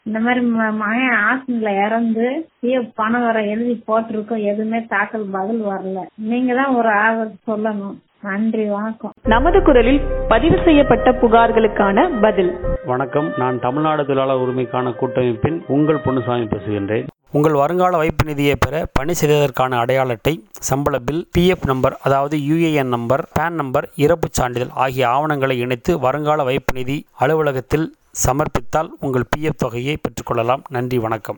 இந்த மாதிரி ம- மகன் ஆக்சிடென்ட்ல இறந்து பிஎஃப் பணம் வர எழுதி போட்டிருக்கோம் எதுவுமே தாக்கல் பதில் வரல நீங்க தான் ஒரு ஆதரவு சொல்லணும் நன்றி வணக்கம் நமது குரலில் பதிவு செய்யப்பட்ட புகார்களுக்கான பதில் வணக்கம் நான் தமிழ்நாடு தொழிலாளர் உரிமைக்கான கூட்டமைப்பின் உங்கள் பொன்னுசாமி பேசுகின்றேன் உங்கள் வருங்கால வைப்பு நிதியை பெற பணி செய்ததற்கான அடையாள அட்டை சம்பள பில் பிஎஃப் நம்பர் அதாவது யுஏஎன் நம்பர் பேன் நம்பர் இறப்புச் சான்றிதழ் ஆகிய ஆவணங்களை இணைத்து வருங்கால வைப்பு நிதி அலுவலகத்தில் சமர்ப்பித்தால் உங்கள் பிஎஃப் தொகையை பெற்றுக்கொள்ளலாம் நன்றி வணக்கம்